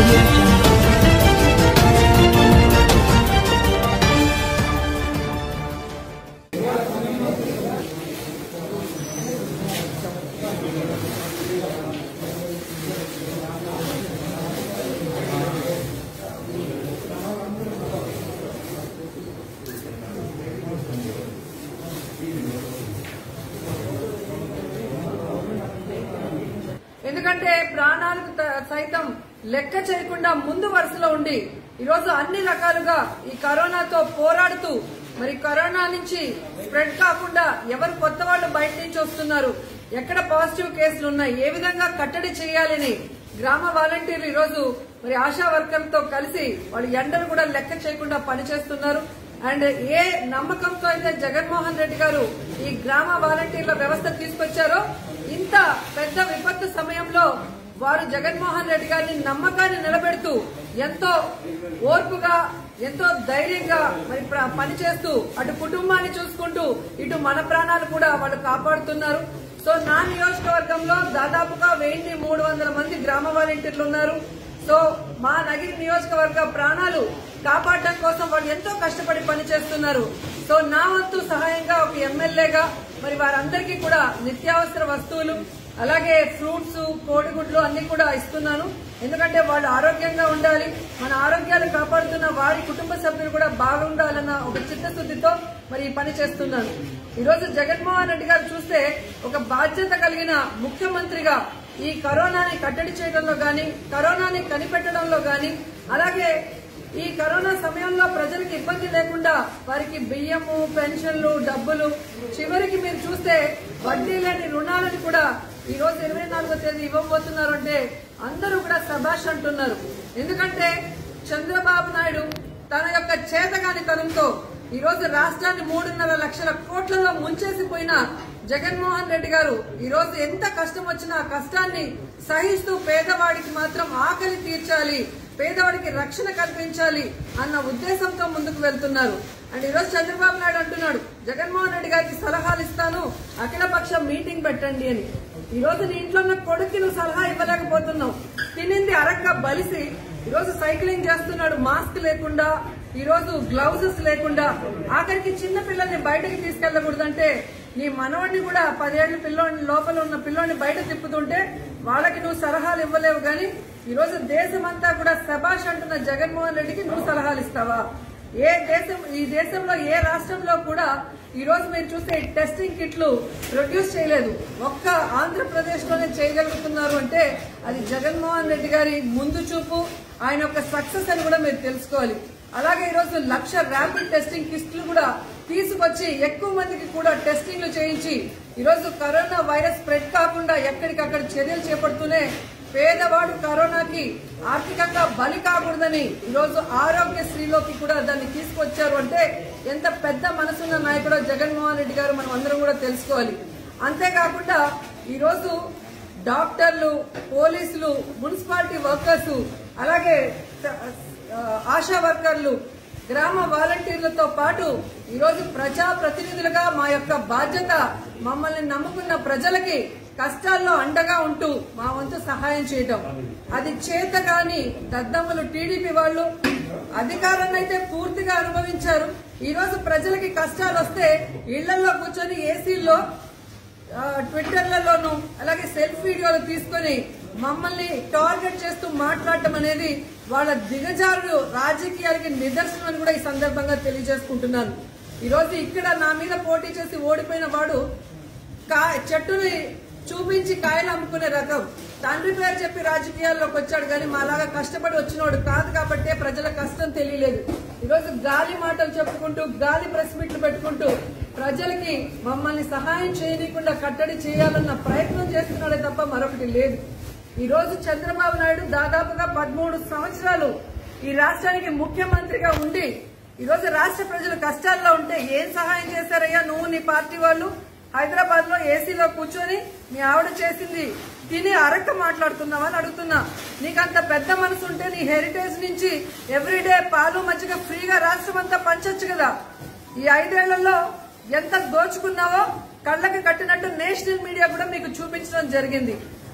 audio jungle. ఎందుకంటే ప్రాణాలకు త- సైతం లెక్క చేయకుండా ముందు వరుసలో ఉండి ఈరోజు అన్ని రకాలుగా ఈ కరోనాతో పోరాడుతూ మరి కరోనా నుంచి స్ప్రెడ్ కాకుండా ఎవరు కొత్త వాళ్ళు బయట నుంచి వస్తున్నారు ఎక్కడ పాజిటివ్ కేసులు ఉన్నాయి ఏ విధంగా కట్టడి చేయాలని గ్రామ వాలంటీర్లు ఈరోజు మరి ఆశా వర్కర్లతో కలిసి వాళ్ళు ఎండలు కూడా లెక్క చేయకుండా పనిచేస్తున్నారు అండ్ ఏ నమ్మకంతో అయితే జగన్మోహన్ రెడ్డి గారు ఈ గ్రామ వాలంటీర్ల వ్యవస్థ తీసుకొచ్చారో ఇంత పెద్ద విపత్తు సమయంలో వారు జగన్మోహన్ రెడ్డి గారిని నమ్మకాన్ని నిలబెడుతూ ఎంతో ఓర్పుగా ఎంతో ధైర్యంగా మరి ప్ర- పనిచేస్తూ అటు కుటుంబాన్ని చూసుకుంటూ ఇటు మన ప్రాణాలు కూడా వాళ్ళు కాపాడుతున్నారు సో నా నియోజకవర్గంలో దాదాపుగా వెయ్యి మూడు వందల మంది గ్రామ వాలంటీర్లు ఉన్నారు సో మా నగిరి నియోజకవర్గ ప్రాణాలు కాపాడడం కోసం వాళ్ళు ఎంతో కష్టపడి పనిచేస్తున్నారు సో నా వంతు సహాయంగా ఒక ఎమ్మెల్యేగా మరి వారందరికీ కూడా నిత్యావసర వస్తువులు అలాగే ఫ్రూట్స్ కోడిగుడ్లు అన్ని కూడా ఇస్తున్నాను ఎందుకంటే వాళ్ళు ఆరోగ్యంగా ఉండాలి మన ఆరోగ్యాలు కాపాడుతున్న వారి కుటుంబ సభ్యులు కూడా బాగుండాలన్న ఒక చిత్తశుద్ధితో మరి ఈ పని చేస్తున్నాను ఈ రోజు జగన్మోహన్ రెడ్డి గారు చూస్తే ఒక బాధ్యత కలిగిన ముఖ్యమంత్రిగా ఈ కరోనాని కట్టడి చేయడంలో గాని కరోనాని కనిపెట్టడంలో గాని అలాగే ఈ కరోనా సమయంలో ప్రజలకు ఇబ్బంది లేకుండా వారికి బియ్యము పెన్షన్లు డబ్బులు చివరికి మీరు చూస్తే వడ్డీ లేని రుణాలను కూడా ఈ రోజు ఇరవై నాలుగో తేదీ ఇవ్వబోతున్నారు అంటే అందరూ కూడా సభాష్ అంటున్నారు ఎందుకంటే చంద్రబాబు నాయుడు తన యొక్క చేతగాని తనంతో ఈ రోజు రాష్ట్రాన్ని మూడున్నర లక్షల కోట్లలో ముంచేసిపోయిన జగన్మోహన్ రెడ్డి గారు ఈ రోజు ఎంత కష్టం వచ్చినా ఆ కష్టాన్ని సహిస్తూ పేదవాడికి మాత్రం ఆకలి తీర్చాలి పేదవాడికి రక్షణ కల్పించాలి అన్న ఉద్దేశంతో ముందుకు వెళ్తున్నారు అండ్ ఈరోజు చంద్రబాబు నాయుడు అంటున్నాడు జగన్మోహన్ రెడ్డి గారికి సలహాలు ఇస్తాను అఖిలపక్ష మీటింగ్ పెట్టండి అని ఈ రోజు నీ ఇంట్లో ఉన్న కొడుక్కి నువ్వు సలహా ఇవ్వలేకపోతున్నావు తినింది అరక్క బలిసి ఈ రోజు సైక్లింగ్ చేస్తున్నాడు మాస్క్ లేకుండా ఈ రోజు గ్లౌజెస్ లేకుండా ఆఖరికి చిన్న పిల్లల్ని బయటకు తీసుకెళ్లకూడదంటే నీ మనవాడిని కూడా పదేళ్ల పిల్లోని లోపల ఉన్న పిల్లోని బయట తిప్పుతుంటే వాళ్ళకి నువ్వు సలహాలు ఇవ్వలేవు గాని ఈ రోజు దేశమంతా కూడా శబాష్ అంటున్న జగన్మోహన్ రెడ్డికి నువ్వు సలహాలు ఇస్తావా ఏ దేశం ఈ దేశంలో ఏ రాష్ట్రంలో కూడా ఈ రోజు మీరు చూస్తే ఈ టెస్టింగ్ కిట్లు ప్రొడ్యూస్ చేయలేదు ఒక్క ఆంధ్రప్రదేశ్ లోనే చేయగలుగుతున్నారు అంటే అది జగన్మోహన్ రెడ్డి గారి ముందు చూపు ఆయన యొక్క సక్సెస్ అని కూడా మీరు తెలుసుకోవాలి అలాగే ఈ రోజు లక్ష ర్యాపిడ్ టెస్టింగ్ కిట్లు కూడా తీసుకొచ్చి ఎక్కువ మందికి కూడా టెస్టింగ్లు చేయించి ఈ రోజు కరోనా వైరస్ స్ప్రెడ్ కాకుండా ఎక్కడికక్కడ చర్యలు చేపడుతూనే పేదవాడు కరోనాకి ఆర్థికంగా బలి కాకూడదని ఈరోజు ఆరోగ్యశ్రీలోకి కూడా దాన్ని తీసుకొచ్చారు అంటే ఎంత పెద్ద మనసున్న నాయకుడో జగన్మోహన్ రెడ్డి గారు మనం అందరం కూడా తెలుసుకోవాలి అంతేకాకుండా ఈరోజు డాక్టర్లు పోలీసులు మున్సిపాలిటీ వర్కర్స్ అలాగే ఆ, ఆశా వర్కర్లు గ్రామ వాలంటీర్లతో పాటు ఈరోజు ప్రజా ప్రతినిధులుగా మా యొక్క బాధ్యత మమ్మల్ని నమ్ముకున్న ప్రజలకి కష్టాల్లో అండగా ఉంటూ మా వంతు సహాయం చేయటం అది చేత కాని దద్దమ్మలు టీడీపీ వాళ్ళు అధికారాన్ని అయితే పూర్తిగా అనుభవించారు ఈ రోజు ప్రజలకి కష్టాలు వస్తే ఇళ్లలో కూర్చొని ఏసీల్లో ఆ, ట్విట్టర్లలోనూ అలాగే సెల్ఫ్ వీడియోలు తీసుకొని మమ్మల్ని టార్గెట్ చేస్తూ మాట్లాడటం అనేది వాళ్ళ దిగజారుడు రాజకీయాలకి నిదర్శనం అని కూడా ఈ సందర్భంగా తెలియజేసుకుంటున్నాను ఈ రోజు ఇక్కడ నా మీద పోటీ చేసి ఓడిపోయిన వాడు కా- చెట్టుని చూపించి కాయలు అమ్ముకునే రకం తండ్రి పేరు చెప్పి రాజకీయాల్లోకి వచ్చాడు కానీ మాలాగా కష్టపడి వచ్చినోడు కాదు కాబట్టే ప్రజల కష్టం తెలియలేదు ఈరోజు గాలి మాటలు చెప్పుకుంటూ గాలి ప్రెస్ మీట్లు పెట్టుకుంటూ ప్రజలకి మమ్మల్ని సహాయం చేయనీయకుండా కట్టడి చేయాలన్న ప్రయత్నం చేస్తున్నాడే తప్ప మరొకటి లేదు ఈ రోజు చంద్రబాబు నాయుడు దాదాపుగా పదమూడు సంవత్సరాలు ఈ రాష్ట్రానికి ముఖ్యమంత్రిగా ఉండి ఈ రోజు రాష్ట్ర ప్రజలు కష్టాల్లో ఉంటే ఏం సహాయం చేశారయ్యా నువ్వు నీ పార్టీ వాళ్ళు హైదరాబాద్ లో ఏసీలో కూర్చొని మీ ఆవిడ చేసింది తిని అరక్క మాట్లాడుతున్నావా అని అడుగుతున్నా నీకంత పెద్ద మనసు ఉంటే నీ హెరిటేజ్ నుంచి ఎవ్రీడే పాలు మజ్జిగ ఫ్రీగా రాష్ట్రం అంతా పంచొచ్చు కదా ఈ ఐదేళ్లలో ఎంత దోచుకున్నావో కళ్ళకి కట్టినట్టు నేషనల్ మీడియా కూడా మీకు చూపించడం జరిగింది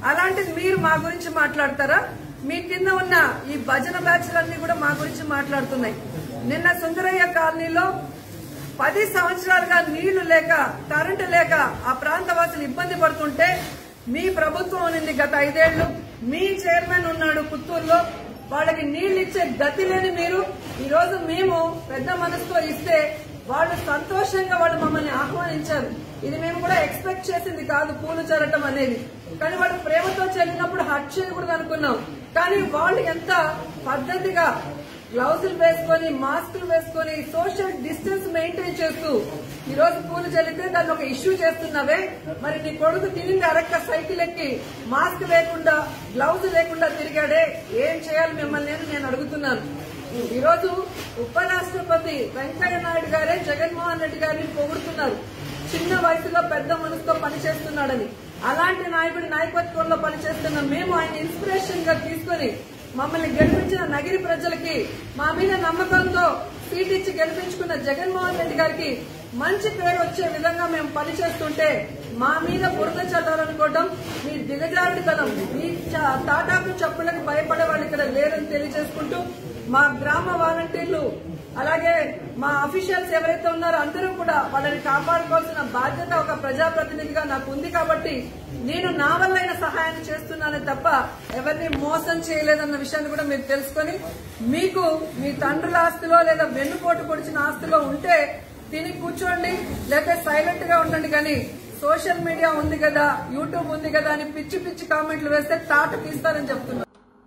అలాంటిది మీరు మా గురించి మాట్లాడతారా మీ కింద ఉన్న ఈ భజన బ్యాచ్లన్నీ కూడా మా గురించి మాట్లాడుతున్నాయి నిన్న సుందరయ్య కాలనీలో పది సంవత్సరాలుగా నీళ్లు లేక కరెంటు లేక ఆ ప్రాంతవాసులు ఇబ్బంది పడుతుంటే మీ ప్రభుత్వం ఉన్నింది గత ఐదేళ్లు మీ చైర్మన్ ఉన్నాడు పుత్తూరులో వాళ్ళకి నీళ్లు ఇచ్చే గతి లేని మీరు ఈ రోజు మేము పెద్ద మనసుతో ఇస్తే వాళ్ళు సంతోషంగా వాళ్ళు మమ్మల్ని ఆహ్వానించారు ఇది మేము కూడా ఎక్స్పెక్ట్ చేసింది కాదు పూలు చల్లటం అనేది కానీ వాళ్ళు ప్రేమతో చెల్లినప్పుడు హట్ చేయకూడదు అనుకున్నాం కానీ వాళ్ళు ఎంత పద్ధతిగా గ్లౌజులు వేసుకొని మాస్కులు వేసుకొని సోషల్ డిస్టెన్స్ మెయింటైన్ చేస్తూ ఈ రోజు పూలు చల్లితే దాన్ని ఒక ఇష్యూ చేస్తున్నావే మరి నీ కొడుకు తిరిగి అరక్క సైకిల్ ఎక్కి మాస్క్ లేకుండా గ్లౌజ్ లేకుండా తిరిగాడే ఏం చేయాలి మిమ్మల్ని అని నేను అడుగుతున్నాను ఈ రోజు ఉపరాష్ట్రపతి వెంకయ్య నాయుడు గారే జగన్మోహన్ రెడ్డి గారిని పొగుడుతున్నారు చిన్న వయసులో పెద్ద మనసుతో పనిచేస్తున్నాడని అలాంటి నాయకుడి నాయకత్వంలో పనిచేస్తున్న మేము ఆయన ఇన్స్పిరేషన్ గా తీసుకుని మమ్మల్ని గెలిపించిన నగిరి ప్రజలకి మా మీద నమ్మకంతో సీట్ ఇచ్చి గెలిపించుకున్న జగన్మోహన్ రెడ్డి గారికి మంచి పేరు వచ్చే విధంగా మేము పనిచేస్తుంటే మా మీద బురద చల్లాలనుకోవడం మీ దిగజారుడితనం మీ చ- తాటాకు చప్పులకు భయపడే వాళ్ళు ఇక్కడ లేరని తెలియజేసుకుంటూ మా గ్రామ వాలంటీర్లు అలాగే మా అఫీషియల్స్ ఎవరైతే ఉన్నారో అందరూ కూడా వాళ్ళని కాపాడుకోవాల్సిన బాధ్యత ఒక ప్రజాప్రతినిధిగా నాకు ఉంది కాబట్టి నేను నా వల్లైన సహాయాన్ని చేస్తున్నానే తప్ప ఎవరిని మోసం చేయలేదన్న విషయాన్ని కూడా మీరు తెలుసుకొని మీకు మీ తండ్రుల ఆస్తిలో లేదా వెన్నుపోటు పొడిచిన ఆస్తిలో ఉంటే తిని కూర్చోండి లేకపోతే సైలెంట్ గా ఉండండి కానీ సోషల్ మీడియా ఉంది కదా యూట్యూబ్ ఉంది కదా అని పిచ్చి పిచ్చి కామెంట్లు వేస్తే తాట తీస్తారని చెప్తున్నారు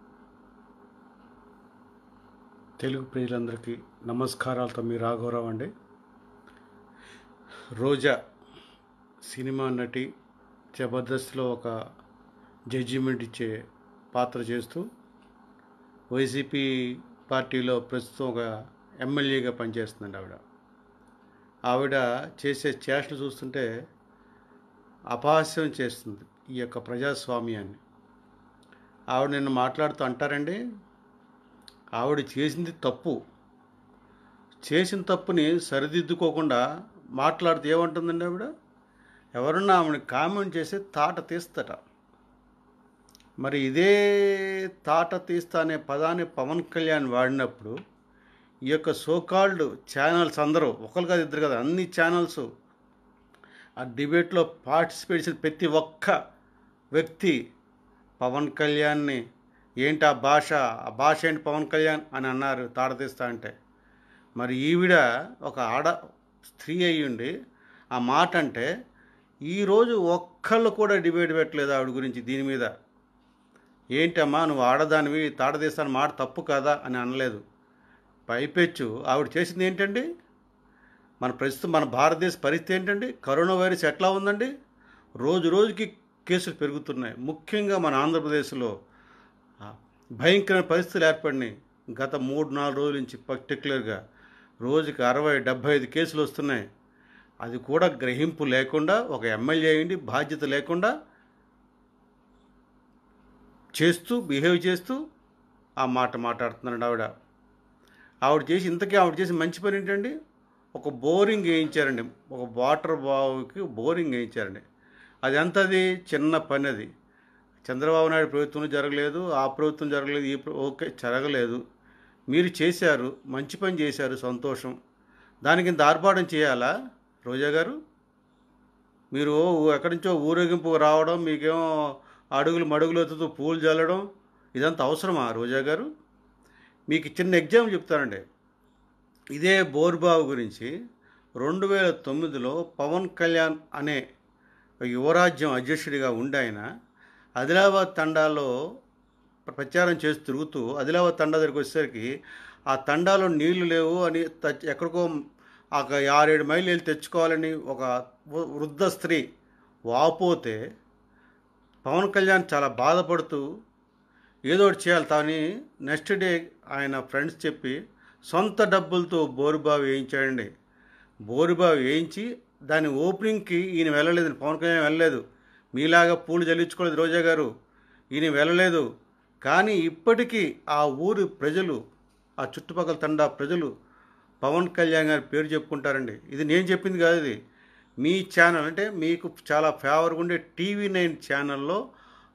తెలుగు ప్రియులందరికీ నమస్కారాలతో మీ రాఘవరావు అండి రోజా సినిమా నటి జబర్దస్త్లో ఒక జడ్జిమెంట్ ఇచ్చే పాత్ర చేస్తూ వైసీపీ పార్టీలో ప్రస్తుతం ఒక ఎమ్మెల్యేగా పనిచేస్తుందండి ఆవిడ ఆవిడ చేసే చేష్టలు చూస్తుంటే అపహాస్యం చేస్తుంది ఈ యొక్క ప్రజాస్వామ్యాన్ని ఆవిడ నిన్న మాట్లాడుతూ అంటారండి ఆవిడ చేసింది తప్పు చేసిన తప్పుని సరిదిద్దుకోకుండా మాట్లాడితే ఏమంటుందండి ఆవిడ ఎవరన్నా ఆవిడని కామెంట్ చేసి తాట తీస్తట మరి ఇదే తాట తీస్తా అనే పదాన్ని పవన్ కళ్యాణ్ వాడినప్పుడు ఈ యొక్క సోకాల్డ్ ఛానల్స్ అందరూ ఒకరు కాదు ఇద్దరు కదా అన్ని ఛానల్స్ ఆ డిబేట్లో పార్టిసిపేట్ చేసిన ప్రతి ఒక్క వ్యక్తి పవన్ కళ్యాణ్ని ఏంటి ఆ భాష ఆ భాష ఏంటి పవన్ కళ్యాణ్ అని అన్నారు తాడతీస్తా అంటే మరి ఈవిడ ఒక ఆడ స్త్రీ అయ్యుండి ఆ మాట అంటే ఈరోజు ఒక్కళ్ళు కూడా డిబేట్ పెట్టలేదు ఆవిడ గురించి దీని మీద ఏంటమ్మా నువ్వు ఆడదానివి తాడదీస్తాను మాట తప్పు కదా అని అనలేదు పైపెచ్చు ఆవిడ చేసింది ఏంటండి మన ప్రస్తుతం మన భారతదేశ పరిస్థితి ఏంటండి కరోనా వైరస్ ఎట్లా ఉందండి రోజు రోజుకి కేసులు పెరుగుతున్నాయి ముఖ్యంగా మన ఆంధ్రప్రదేశ్లో ఆ, భయంకరమైన పరిస్థితులు ఏర్పడినాయి గత మూడు నాలుగు రోజుల నుంచి పర్టికులర్గా రోజుకి అరవై డెబ్భై ఐదు కేసులు వస్తున్నాయి అది కూడా గ్రహింపు లేకుండా ఒక ఎమ్మెల్యే అయ్యింది బాధ్యత లేకుండా చేస్తూ బిహేవ్ చేస్తూ ఆ మాట మాట్లాడుతున్నాడు ఆవిడ ఆవిడ చేసి ఇంతకీ ఆవిడ చేసి మంచి పని ఏంటండి ఒక బోరింగ్ వేయించారండి ఒక వాటర్ బావుకి బోరింగ్ వేయించారండి అది ఎంత అది చిన్న పని అది చంద్రబాబు నాయుడు ప్రభుత్వంలో జరగలేదు ఆ ప్రభుత్వం జరగలేదు ఈ ప్ర- ఓకే జరగలేదు మీరు చేశారు మంచి పని చేశారు సంతోషం దానికి ఇంత ఆర్భాటం చేయాలా రోజా గారు మీరు ఎక్కడి నుంచో ఊరేగింపు రావడం మీకేమో అడుగులు మడుగులు ఎత్తుతూ పూలు చల్లడం ఇదంతా అవసరమా రోజా గారు మీకు చిన్న ఎగ్జాంపుల్ చెప్తానండి ఇదే బోర్బావు గురించి రెండు వేల తొమ్మిదిలో పవన్ కళ్యాణ్ అనే యువరాజ్యం అధ్యక్షుడిగా ఉండి ఆయన ఆదిలాబాద్ తండాలో ప్రచారం చేసి తిరుగుతూ ఆదిలాబాద్ తండా దగ్గరికి వచ్చేసరికి ఆ తండాలో నీళ్లు లేవు అని త- ఎక్కడికో ఒక ఆరేడు మైళ్ళు వెళ్ళి తెచ్చుకోవాలని ఒక వృ- వృద్ధ స్త్రీ వాపోతే పవన్ కళ్యాణ్ చాలా బాధపడుతూ ఏదో ఒకటి చేయాలి కానీ నెక్స్ట్ డే ఆయన ఫ్రెండ్స్ చెప్పి సొంత డబ్బులతో బోరుబావి వేయించాడండి బోరుబావి వేయించి దాని ఓపెనింగ్కి ఈయన వెళ్ళలేదు పవన్ కళ్యాణ్ వెళ్ళలేదు మీలాగా పూలు జల్లించుకోలేదు రోజా గారు ఈయన వెళ్ళలేదు కానీ ఇప్పటికీ ఆ ఊరి ప్రజలు ఆ చుట్టుపక్కల తండా ప్రజలు పవన్ కళ్యాణ్ గారి పేరు చెప్పుకుంటారండి ఇది నేను చెప్పింది కాదు ఇది మీ ఛానల్ అంటే మీకు చాలా ఫేవర్గా ఉండే టీవీ నైన్ ఛానల్లో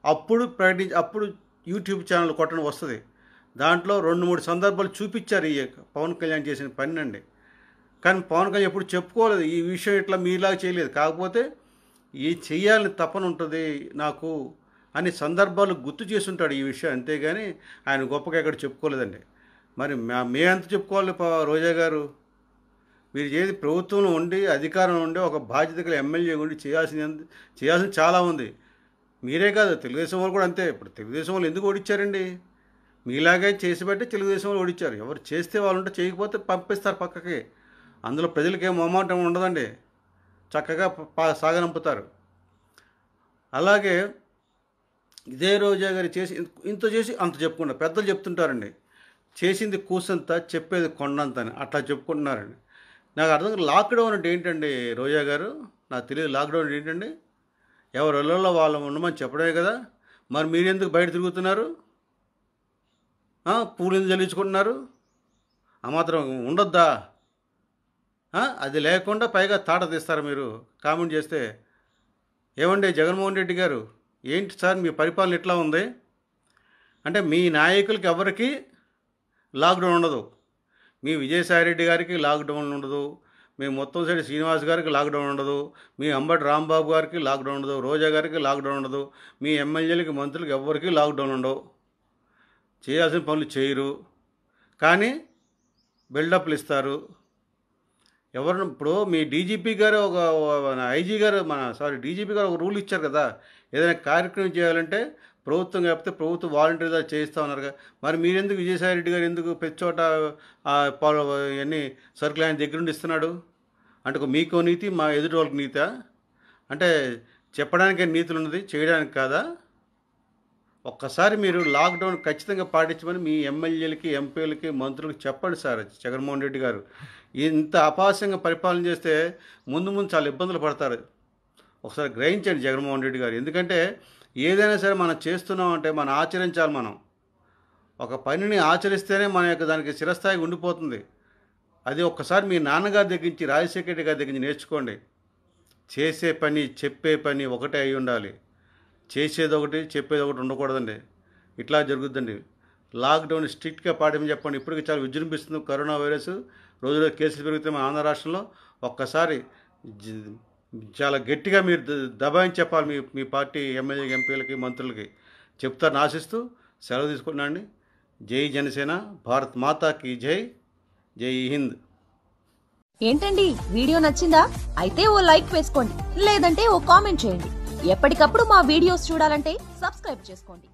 అప్పుడు ప్రకటించి అప్పుడు యూట్యూబ్ ఛానల్ కొట్టడం వస్తుంది దాంట్లో రెండు మూడు సందర్భాలు చూపించారు ఈ పవన్ కళ్యాణ్ చేసిన పని అండి కానీ పవన్ కళ్యాణ్ ఎప్పుడు చెప్పుకోలేదు ఈ విషయం ఇట్లా మీలాగా చేయలేదు కాకపోతే ఈ చెయ్యాలని తపన ఉంటుంది నాకు అనే సందర్భాలు గుర్తు చేస్తుంటాడు ఈ విషయం అంతేగాని ఆయన గొప్పగా ఎక్కడ చెప్పుకోలేదండి మరి మా- మే ఎంత చెప్పుకోవాలి ప- రోజా గారు మీరు చేసి ప్రభుత్వంలో ఉండి అధికారం ఉండి ఒక బాధ్యత గల ఎమ్మెల్యే ఉండి చేయాల్సింది ఎంత- చేయాల్సింది చాలా ఉంది మీరే కాదు తెలుగుదేశం వాళ్ళు కూడా అంతే ఇప్పుడు తెలుగుదేశం వాళ్ళు ఎందుకు ఓడిచ్చారండి మీలాగే చేసి బట్టి తెలుగుదేశం వాళ్ళు ఓడిచ్చారు ఎవరు చేస్తే వాళ్ళు ఉంటే చేయకపోతే పంపిస్తారు పక్కకి అందులో ప్రజలకి ఏం మొమాటం ఉండదండి చక్కగా ప- ప- సాగనంపుతారు అలాగే ఇదే రోజా గారు చేసి ఇంత చేసి అంత చెప్పుకుంటారు పెద్దలు చెప్తుంటారండి చేసింది కూసంత చెప్పేది కొండంత అని అట్లా చెప్పుకుంటున్నారండి నాకు అర్థం కాదు, లాక్డౌన్ అంటే ఏంటండి రోజా గారు నాకు తెలియదు లాక్డౌన్ అంటే ఏంటండి ఎవరి ఇళ్ళల్లో వాళ్ళు ఉండమని చెప్పడమే కదా మరి మీరు ఎందుకు బయట తిరుగుతున్నారు ఆ, పూలు ఎందుకు చల్లించుకుంటున్నారు ఆ మాత్రం ఉండొద్దా ఆ, అది లేకుండా పైగా తాట తీస్తారు మీరు కామెంట్ చేస్తే ఏమండి జగన్మోహన్ రెడ్డి గారు ఏంటి సార్ మీ పరిపాలన ఎట్లా ఉంది అంటే మీ నాయకులకి ఎవరికి లాక్డౌన్ ఉండదు మీ విజయసాయి రెడ్డి గారికి లాక్డౌన్ ఉండదు మీ మొత్తం సైడ్ శ్రీనివాస్ గారికి లాక్డౌన్ ఉండదు మీ అంబటి రాంబాబు గారికి లాక్డౌన్ ఉండదు రోజా గారికి లాక్డౌన్ ఉండదు మీ ఎమ్మెల్యేలకి మంత్రులకి ఎవరికి లాక్డౌన్ ఉండవు చేయాల్సిన పనులు చేయరు కానీ బిల్డప్లు ఇస్తారు ఎవరు ఇప్పుడు మీ డీజీపీ గారు ఒక మన ఐజీ గారు మన సారీ డీజీపీ గారు ఒక రూల్ ఇచ్చారు కదా ఏదైనా కార్యక్రమం చేయాలంటే ప్రభుత్వం కాకపోతే ప్రభుత్వం వాలంటీర్గా చేయిస్తా ఉన్నారు కదా మరి మీరెందుకు విజయసాయి రెడ్డి గారు ఎందుకు ప్రతి చోట ఆ పాలు ఇవన్నీ సరుకులు ఆయన దగ్గర నుండి ఇస్తున్నాడు అంటే ఒక మీకో నీతి మా ఎదుటి వాళ్ళకి నీతా అంటే చెప్పడానికే నీతులు ఉన్నది చేయడానికి కాదా ఒక్కసారి మీరు లాక్డౌన్ ఖచ్చితంగా పాటించమని మీ ఎమ్మెల్యేలకి ఎంపీలకి మంత్రులకి చెప్పండి సార్ జగన్మోహన్ రెడ్డి గారు ఇంత అపాస్యంగా పరిపాలన చేస్తే ముందు ముందు చాలా ఇబ్బందులు పడతారు ఒకసారి గ్రహించండి జగన్మోహన్ రెడ్డి గారు ఎందుకంటే ఏదైనా సరే మనం చేస్తున్నాం అంటే మనం ఆచరించాలి మనం ఒక పనిని ఆచరిస్తేనే మన యొక్క దానికి చిరస్థాయిగా ఉండిపోతుంది అది ఒక్కసారి మీ నాన్నగారి దగ్గర నుంచి రాజశేఖర రెడ్డి గారి దగ్గర నుంచి నేర్చుకోండి చేసే పని చెప్పే పని ఒకటే అయి ఉండాలి చేసేది ఒకటి చెప్పేది ఒకటి ఉండకూడదండి ఇట్లా జరుగుద్దండి లాక్డౌన్ స్ట్రిక్ట్గా పాటించని చెప్పండి ఇప్పటికీ చాలా విజృంభిస్తుంది కరోనా వైరస్ రోజులో కేసులు పెరుగుతాయి మన ఆంధ్ర రాష్ట్రంలో ఒక్కసారి జ- చాలా గట్టిగా మీరు ద- దబాయించి చెప్పాలి మీ మీ పార్టీ ఎమ్మెల్యే ఎంపీలకి మంత్రులకి చెప్తారని ఆశిస్తూ సెలవు తీసుకున్నాండి జై జనసేన భారత్ మాతాకి జై జై హింద్ ఏంటండి వీడియో నచ్చిందా అయితే ఓ లైక్ వేసుకోండి లేదంటే ఓ కామెంట్ చేయండి ఎప్పటికప్పుడు మా వీడియోస్ చూడాలంటే సబ్స్క్రైబ్ చేసుకోండి